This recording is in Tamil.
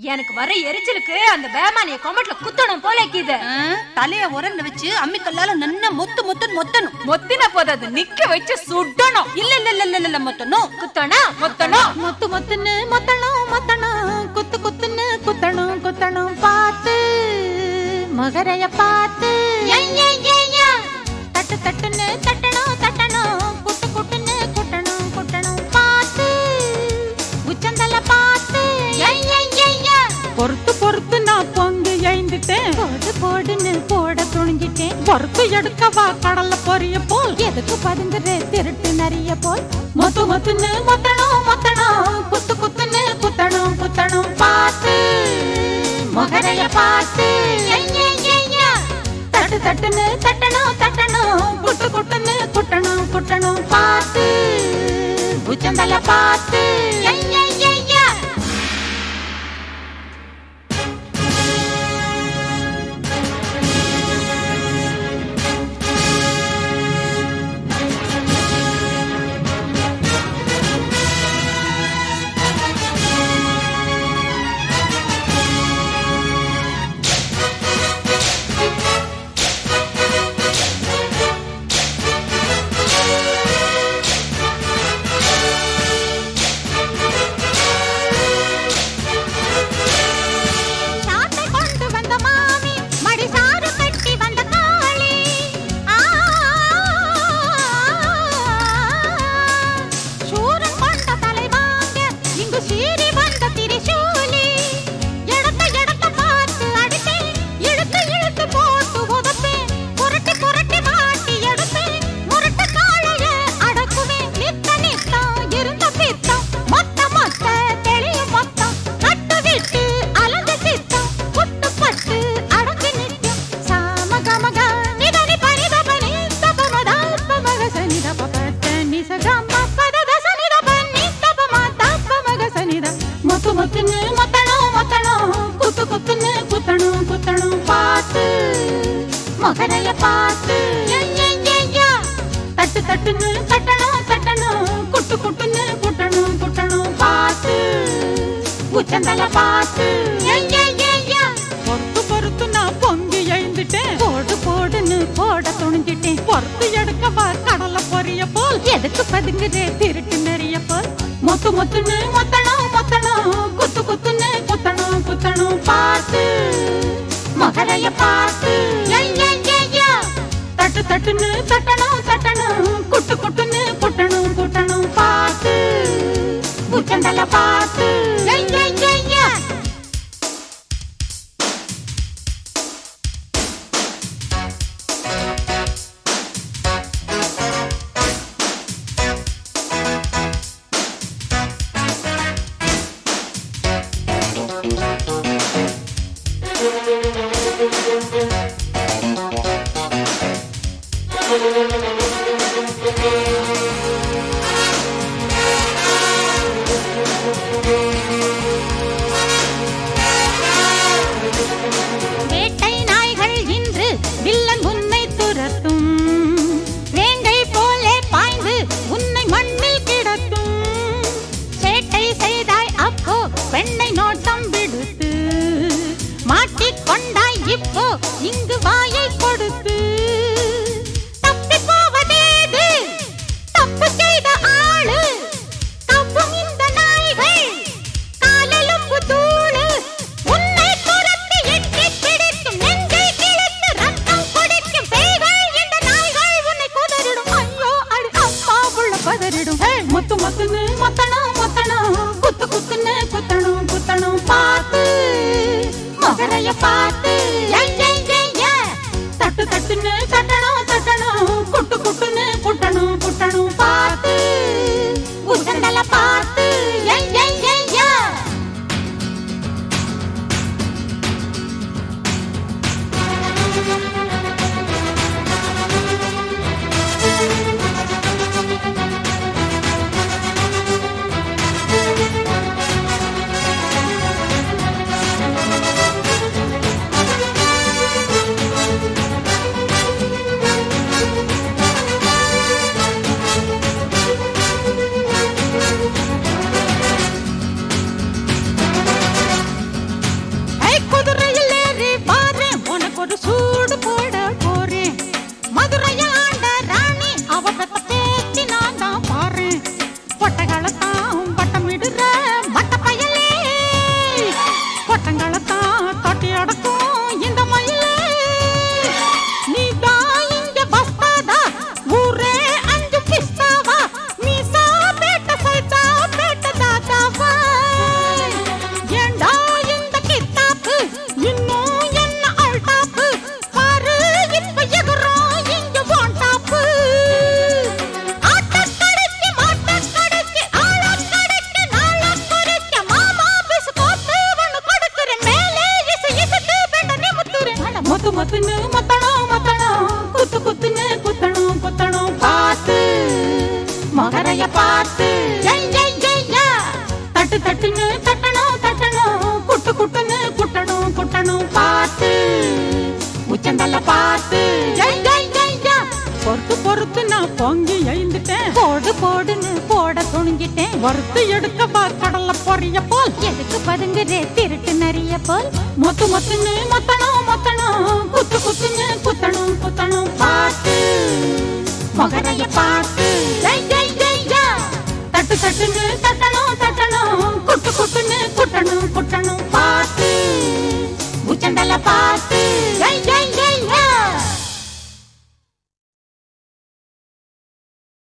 எனக்கு வர எரிச்சலுக்கு அந்த பேமானிய கொமட்ல குத்தணும் போல இருக்குது ஆ, தலைய உரல்ல வச்சு அம்மிக்கல்லால நன்னா மொத்து மொத்துன்னு மொத்தணும் மொத்தின போதாது நிக்க வச்சு சுடணும் இல்ல இல்ல இல்ல இல்ல இல்ல மொத்தணும் குத்தணும் மொத்தணும் முத்து முத்துன்னு மொத்தணும் மொத்தணும் குத்து குத்துன்னு குத்தணும் குத்தணும் பார்த்து மகரைய பார்த்து தட்டு தட்டுன்னு தட்டணும் தட்டணும் குட்டு குட்டுன்னு குட்டணும் குட்டணும் பார்த்து உச்சந்தல பார்த்து பொறுத்து பொறுத்து நான் பொங்கு எழுந்துட்டேன் போடு போடுன்னு போட துணிஞ்சிட்டேன் பொறுத்து எடுக்கவா கடல்ல பொரிய போல் எதுக்கு பதுங்குற திருட்டு நிறைய போல் மொத்து மொத்துன்னு மொத்தணும் மொத்தணும் குத்து குத்துன்னு குத்தணும் குத்தணும் பார்த்து மகரைய பார்த்து தட்டு தட்டுன்னு தட்டணும் தட்டணும் குட்டு குட்டுன்னு குட்டணும் குட்டணும் பார்த்து உச்சந்தல பார்த்து சாட்டை கொண்டு வந்த மாமி மடிசாறு கட்டி வந்த காளி ஆ, சூரன் கொண்ட தலைவாங்க இங்கு சீறி வந்த திரிசூலி இடத்த இடத்த பார்த்து அடித்தேன் இழுத்து இழுத்து போட்டு உதப்பேன் புரட்டி புரட்டி மாட்டி எடுப்பேன் முரட்டு காளைய அடக்குவேன் நித்த நித்தம் இருந்த பித்தம் மொத்த மொத்த தெளியும் மொத்தம் கட்டு விட்டு அலந்து சித்தம் புட்டுப்பட்டு அடங்கி நிற்கும் சாம கமக நிதனி பனித பனி தபமத பமக சனித பபத்த நிச கம பதத சனித பனி தபம தபமக சனித முத்து முத்துன்னு மொத்தணும் மொத்தணும் குத்து குத்துன்னு குத்தணும் குத்தணும் பார்த்து மகரைய பார்த்து தட்டு தட்டுன்னு தட்டணும் தட்டணும் குட்டு குட்டுன்னு குட்டணும் குட்டணும் பார்த்து உச்சந்தல பார்த்து பொறுத்து பொறுத்து நான் பொங்கி எழுந்துட்டேன் போடு போடுன்னு போட துணிஞ்சிட்டேன் பொறுத்து எடுக்கவா கடல பொரிய போல் எதுக்கு பதுங்குதே திருட்டு நிறைய போல் மொத்து மொத்துன்னு மொத்தணும் மொத்தணும் குத்து குத்துன்னு குத்தணும் குத்தணும் பார்த்து மகரைய பார்த்து தட்டு தட்டுன்னு தட்டணும் தட்டணும் குட்டு குட்டுன்னு குட்டணும் குட்டணும் பார்த்து உச்சந்தல பார்த்து வேட்டை நாய்கள் இன்று வில்லன் உன்னை துரத்தும் வேங்கை போலே பாய்ந்து உன்னை மண்ணில் கிடத்தும் சேட்டை செய்தாய் அப்போ பெண்ணை நோட்டம் விடுத்து மாட்டிக் கொண்டாய் இப்போ இங்கு வாயை கொடுத்து தப்பிப் போவதேது? தப்பு செய்த ஆளு தப்பும் இந்த நாய்கள் காலெலும்பு தூளு உன்னை துரத்தி எட்டிப் பிடிக்கும் நெஞ்சை கிழித்து ரத்தம் குடிக்கும் பேய்கள் இந்த நாய்கள் உன்னை குதறிடும் ஐயோ அடி அப்பா புள்ள பதறிடும் ஏய், முத்து முத்துன்னு மொத்தணும் மொத்தணும் குத்து குத்துன்னு குத்தணும் குத்தணும் பார்த்து மகரைய பார்த்து ஏய், ஏய், ஏய், ஏய். தட்டு தட்டுன்னு தட்டணும் தட்டணும் குட்டு குட்டுன்னு குட்டணும் குட்டணும் பார்த்து உச்சந்தல பார்த்து ஏய், ஏய், ஏய், ஏய். போடுன்னு போட துணிஞ்சிட்டேன் வறுத்து எடுக்க பா கடல்ல பொரிய போல் எதுக்கு பதுங்குறே திருட்டு நரிய போல் மொத்து மொத்துன்னு மொத்தணும் மொத்தணும் குத்து குத்துன்னு குத்தணும் குத்தணும் பாட்டு முகரைய பார்த்து